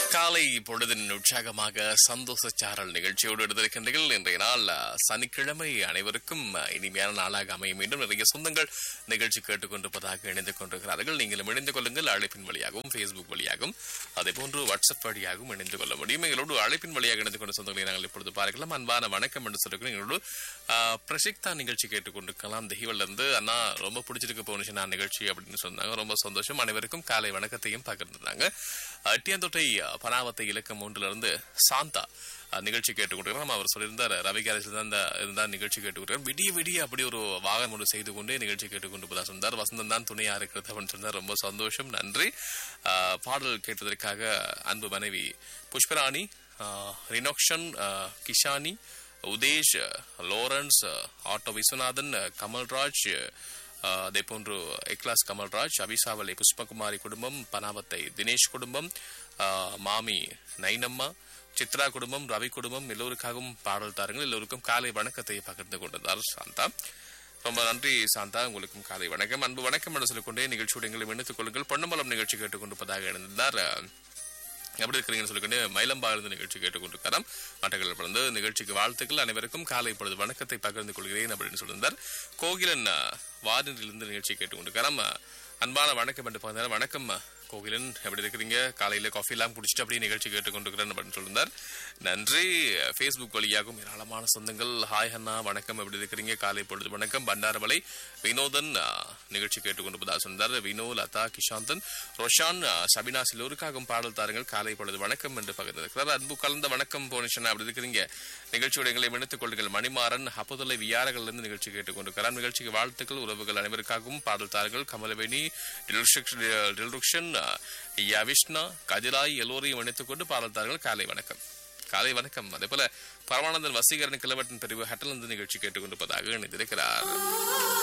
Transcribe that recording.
காலை பொழுதின் உற்சாகமாக சந்தோஷ சாரல் நிகழ்ச்சியோடு எடுத்திருக்கின்றீர்கள் இன்றைய நாள் அஹ், சனிக்கிழமை அனைவருக்கும் அஹ், இனிமையான நாளாக அமைய மீண்டும் நிறைய சொந்தங்கள் நிகழ்ச்சி கேட்டுக்கொண்டிருப்பதாக இணைந்து கொண்டிருக்கிறார்கள் நீங்களும் இணைந்து கொள்ளுங்கள் அழைப்பின் வழியாகவும் ஃபேஸ்புக் வழியாகவும் அதே போன்று வாட்ஸ்அப் வழியாகவும் இணைந்து கொள்ள முடியும் எங்களோடு அழைப்பின் வழியாக இணைந்து கொண்ட சொந்தங்களை நாங்கள் இப்பொழுது பார்க்கலாம் அன்பான வணக்கம் என்று சொல்லிக்கிறோம் எங்களோடு அஹ், பிரசிக்தா நிகழ்ச்சி கேட்டுக்கொண்டிருக்கலாம் தெஹிவல்ல இருந்து அண்ணா ரொம்ப பிடிச்சிருக்கு போனுச்சு நான் நிகழ்ச்சி அப்படின்னு சொன்னாங்க ரொம்ப சந்தோஷம் அனைவருக்கும் காலை வணக்கத்தையும் பகிர்ந்தாங்க அட்டியாந்தொட்டை பனாவத்தை இலக்கம் ஒன்றிலிருந்து சாந்தா அஹ், நிகழ்ச்சி கேட்டுக்கொண்டிருக்கிறோம் அவர் சொல்லியிருந்தார் ரவி கேரேஜில் தான் இந்த இருந்தால் நிகழ்ச்சி கேட்டுக்கொண்டிருக்கார் விடிய விடிய அப்படி ஒரு வாகனம் ஒன்று செய்து கொண்டே நிகழ்ச்சி கேட்டுக்கொண்டு போதா சொன்னார் வசந்தம் தான் துணையா இருக்கிறது அப்படின்னு சொன்னார் ரொம்ப சந்தோஷம் நன்றி அஹ், பாடல் கேட்டதற்காக அன்பு மனைவி புஷ்பராணி அஹ், ரினோக்ஷன் அஹ், கிஷானி உதேஷ் லாரன்ஸ் ஆட்டோ விஸ்வநாதன் கமல்ராஜ் அஹ், அதே போன்று எக்லாஸ் கமல்ராஜ் அபிசாவலை புஷ்பகுமாரி குடும்பம் பனாவத்தை தினேஷ் குடும்பம் அஹ், மாமி நைனம்மா சித்ரா குடும்பம் ரவி குடும்பம் எல்லோருக்காகவும் பாடல் தாருங்கள் எல்லோருக்கும் காலை வணக்கத்தை பகிர்ந்து கொண்டிருந்தார் சாந்தா ரொம்ப நன்றி சாந்தா உங்களுக்கும் காலை வணக்கம் அன்பு வணக்கம் என்று சொல்லிக்கொண்டே நிகழ்ச்சியோடு எங்களை இணைத்துக் கொள்ளுங்கள் பொன்னம்பலம் நிகழ்ச்சி கேட்டுக்கொண்டிருப்பதாக இருந்தார் எப்படி இருக்கிறீங்கன்னு சொல்லிக்கொண்டு மயிலம்பாலிருந்து நிகழ்ச்சி கேட்டுக்கொண்டிருக்காராம் மட்டக்கள் பிறந்து நிகழ்ச்சிக்கு வாழ்த்துக்கள் அனைவருக்கும் காலை பொழுது வணக்கத்தை பகிர்ந்து கொள்கிறேன் அப்படின்னு சொல்லியிருந்தார் கோகிலன் அஹ், வாரிலிருந்து நிகழ்ச்சி கேட்டுக்கொண்டிருக்காராம் அஹ், அன்பான வணக்கம் என்று பார்த்தார் வணக்கம் அஹ், கோகிலன் எப்படி இருக்கிறீங்க காலையில காஃபி எல்லாம் குடிச்சிட்டு அப்படியே நிகழ்ச்சி கேட்டுக்கொண்டிருக்கிறேன் அப்படின்னு சொல்லியிருந்தார் நன்றி ஃபேஸ்புக் வழியாகவும் ஏராளமான சொந்தங்கள் ஹாய் அண்ணா வணக்கம் எப்படி இருக்கிறீங்க காலை பொழுது வணக்கம் பண்டாரவளை வினோதன் அஹ், நிகழ்ச்சி கேட்டுக்கொண்டிருப்பதா சொன்னார் வினோ லதா கிஷாந்தன் ரோஷான் அஹ், சபினா எல்லோருக்காகவும் பாடல் தாருங்கள் காலை பொழுது வணக்கம் என்று பகிர்ந்திருக்கிறார் அன்பு கலந்த வணக்கம் போனிஷன் அப்படி இருக்கிறீங்க நிகழ்ச்சியோட எங்களை இணைத்துக் கொள்ளுங்கள் மணிமாறன் அப்போதலை வியாரகளிலிருந்து நிகழ்ச்சி கேட்டுக்கொண்டிருக்கிறார் நிகழ்ச்சிக்கு வாழ்த்துக்கள் உறவுகள் அனைவருக்காகவும் பாடல் தாருங்கள் கமலவேணி டில்ருக்ஷன், டில்ருக்ஷன் அஹ், யவிஷ்ணா கதிராய் எல்லோரையும் இணைத்துக் கொண்டு பாடல் தாருங்கள் காலை வணக்கம் காலை வணக்கம் அதே போல பரமானந்தன் வசீகரன் கிளவட்டின் பிரிவு ஹட்டலிருந்து நிகழ்ச்சி கேட்டுக்கொண்டிருப்பதாக இணைந்திருக்கிறார்